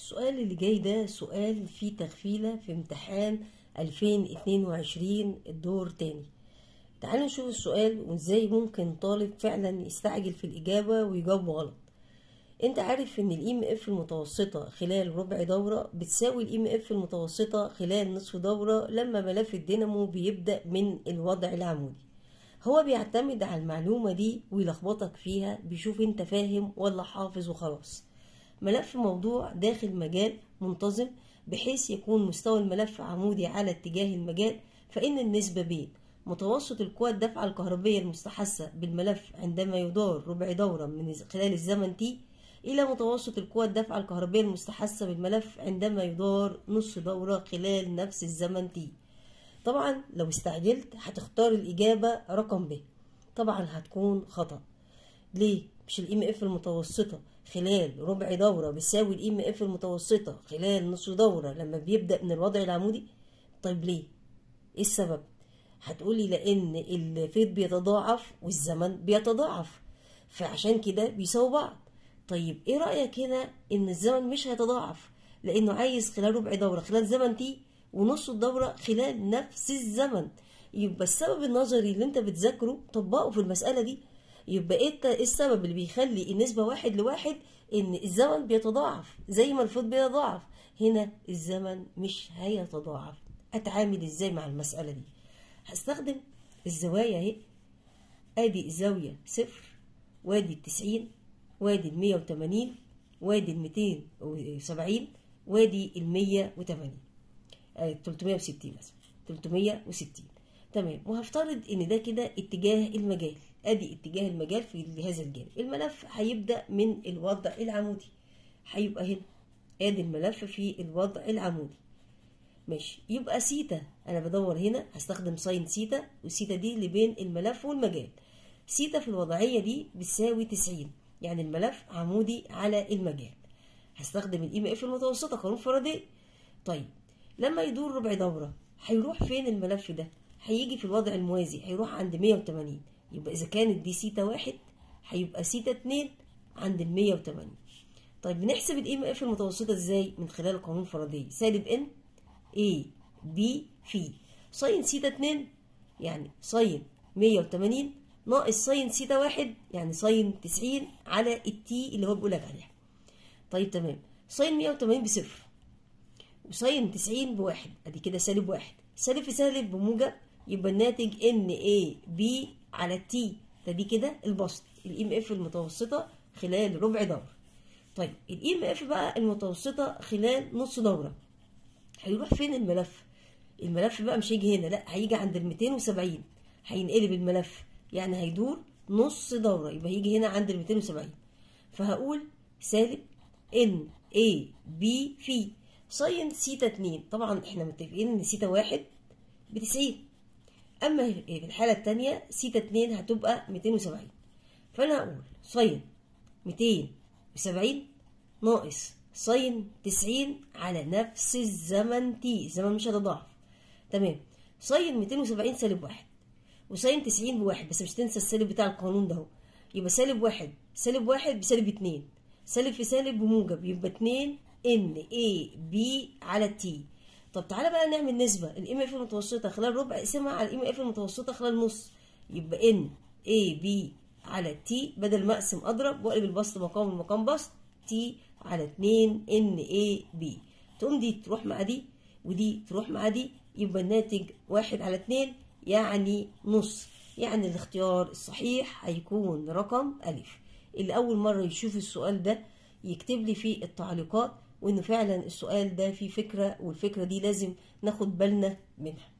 السؤال اللي جاي ده سؤال فيه تغفيلة في امتحان 2022 الدور تاني تعالوا نشوف السؤال وازاي ممكن طالب فعلا يستعجل في الإجابة ويجاوب غلط انت عارف ان الام اف المتوسطة خلال ربع دورة بتساوي الام اف المتوسطة خلال نصف دورة لما ملف الدينامو بيبدأ من الوضع العمودي هو بيعتمد على المعلومة دي ويلخبطك فيها بيشوف انت فاهم ولا حافظ وخلاص ملف موضوع داخل مجال منتظم بحيث يكون مستوى الملف عمودي على اتجاه المجال فإن النسبة بين متوسط القوى الدفعة الكهربية المستحثة بالملف عندما يدار ربع دورة من خلال الزمن تي إلى متوسط القوى الدفعة الكهربية المستحثة بالملف عندما يدار نص دورة خلال نفس الزمن تي طبعا لو استعجلت هتختار الإجابة رقم ب طبعا هتكون خطأ ليه؟ مش الام اف المتوسطة خلال ربع دورة بتساوي الام اف المتوسطة خلال نص دورة لما بيبدأ من الوضع العمودي طيب ليه؟ ايه السبب؟ هتقولي لأن الفيض بيتضاعف والزمن بيتضاعف فعشان كده بيساووا بعض طيب ايه رأيك هنا ان الزمن مش هيتضاعف لانه عايز خلال ربع دورة خلال زمن تي ونص الدورة خلال نفس الزمن يبقى السبب النظري اللي انت بتذاكره طبقه في المسألة دي يبقى ايه السبب اللي بيخلي النسبة واحد لواحد ان الزمن بيتضاعف زي ما الفوت بيتضاعف هنا الزمن مش هيتضاعف اتعامل ازاي مع المسألة دي هستخدم الزوايا اهي ادي الزاوية صفر وادي التسعين وادي المية وتمانين وادي الميتين وسبعين وادي المية وتمانين تلتمية وستين مثلا تلتمية وستين تمام وهفترض ان ده كده اتجاه المجال ادي اتجاه المجال في هذا الجانب الملف هيبدا من الوضع العمودي هيبقى هنا ادي الملف في الوضع العمودي ماشي يبقى سيتا انا بدور هنا هستخدم ساين سيتا وسيتا دي اللي بين الملف والمجال سيتا في الوضعيه دي بتساوي 90 يعني الملف عمودي على المجال هستخدم الام اف المتوسطه قانون فاراداي طيب لما يدور ربع دوره هيروح فين الملف ده هيجي في الوضع الموازي هيروح عند 180 يبقى إذا كانت دي سيتا واحد هيبقى سيتا اتنين عند ال 180 طيب بنحسب الام اف المتوسطة ازاي؟ من خلال قانون فاراداي سالب ان A B في ساين سيتا اتنين يعني ساين 180 ناقص ساين سيتا واحد يعني ساين 90 على التي اللي هو بيقولك عليها طيب تمام ساين 180 بصفر وساين 90 بواحد ادي كده سالب واحد سالب في سالب بموجب يبقى الناتج ان A B على التي ده دي كده البسط الام اف المتوسطة خلال ربع دورة طيب الام اف بقى المتوسطة خلال نص دورة هيروح فين الملف الملف بقى مش هيجي هنا لا هيجي عند ال 270 هينقلب الملف يعني هيدور نص دورة يبقى هيجي هنا عند ال 270 فهقول سالب ان A B في ساين سيتا 2 طبعا احنا متفقين ان سيتا واحد ب 90 اما في الحاله الثانيه سيتا 2 هتبقى 270 فانا هقول ساين 270 ناقص ساين 90 على نفس الزمن تي الزمن مش هيتضاعف تمام ساين 270 سالب واحد وساين 90 بواحد بس مش تنسى السالب بتاع القانون ده اهو يبقى سالب واحد سالب واحد بسالب اتنين سالب في سالب بموجب يبقى اتنين ان اي بي على تي طب تعالى بقى نعمل نسبة الام اف المتوسطة خلال ربع اقسمها على الام اف المتوسطة خلال نص يبقى ان اي بي على تي بدل ما اقسم اضرب واقلب البسط مقام المقام بسط تي على 2 ان اي بي تقوم دي تروح مع دي ودي تروح مع دي يبقى الناتج واحد على 2 يعني نص يعني الاختيار الصحيح هيكون رقم ألف اللي أول مرة يشوف السؤال ده يكتب لي في التعليقات وإن فعلا السؤال ده فيه فكرة والفكرة دي لازم ناخد بالنا منها